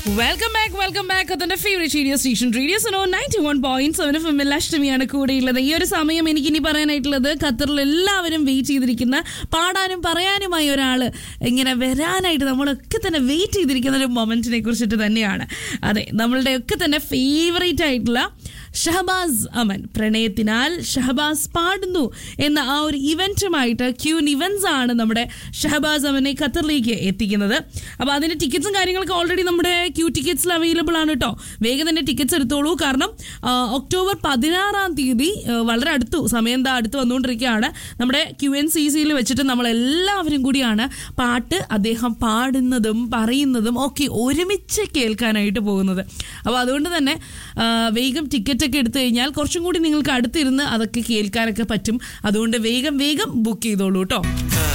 welcome back welcome back അതിന്റെ favourite radio station radio Sano ninety one point seven F എമ്മിൽ അഷ്ടമിയാണ് കൂടെയുള്ളത് ഈ ഒരു സമയം എനിക്ക് ഇനി പറയാനായിട്ടുള്ളത് ഖത്തറിൽ എല്ലാവരും വെയിറ്റ് ചെയ്തിരിക്കുന്ന പാടാനും പറയാനുമായി ഒരാള് ഇങ്ങനെ വരാനായിട്ട് നമ്മളൊക്കെ തന്നെ വെയിറ്റ് ചെയ്തിരിക്കുന്ന ഒരു മൊമെന്റിനെ കുറിച്ചിട്ട് തന്നെയാണ് അതെ നമ്മളുടെ ഒക്കെ തന്നെ ഫേവറേറ്റ് ആയിട്ടുള്ള ഷഹബാസ് അമൻ പ്രണയത്തിനാൽ ഷഹബാസ് പാടുന്നു എന്ന ആ ഒരു ഇവന്റുമായിട്ട് ക്യൂൻ ഇവന്റ്സ് ആണ് നമ്മുടെ ഷഹബാസ് അമനെ ഖത്തറിലേക്ക് എത്തിക്കുന്നത് അപ്പോൾ അതിന്റെ ടിക്കറ്റ്സും കാര്യങ്ങളൊക്കെ ഓൾറെഡി നമ്മുടെ ക്യൂ ടിക്കറ്റ്സിൽ അവൈലബിൾ ആണ് കേട്ടോ വേഗം തന്നെ ടിക്കറ്റ്സ് എടുത്തോളൂ കാരണം ആ, ഒക്ടോബർ പതിനാറാം തീയതി ആ, വളരെ അടുത്തു സമയം എന്താ അടുത്ത് വന്നുകൊണ്ടിരിക്കുകയാണ് നമ്മുടെ ക്യു എൻ സി സിയിൽ വെച്ചിട്ട് നമ്മൾ എല്ലാവരും കൂടിയാണ് പാട്ട് അദ്ദേഹം പാടുന്നതും പറയുന്നതും ഒക്കെ ഒരുമിച്ച് കേൾക്കാനായിട്ട് പോകുന്നത് അപ്പോൾ അതുകൊണ്ട് തന്നെ ആ, വേഗം ടിക്കറ്റ് ഒക്കെ എടുത്തു കഴിഞ്ഞാൽ കുറച്ചും കൂടി നിങ്ങൾക്ക് അടുത്തിരുന്ന് അതൊക്കെ കേൾക്കാനൊക്കെ പറ്റും അതുകൊണ്ട് വേഗം വേഗം ബുക്ക് ചെയ്തോളൂ കേട്ടോ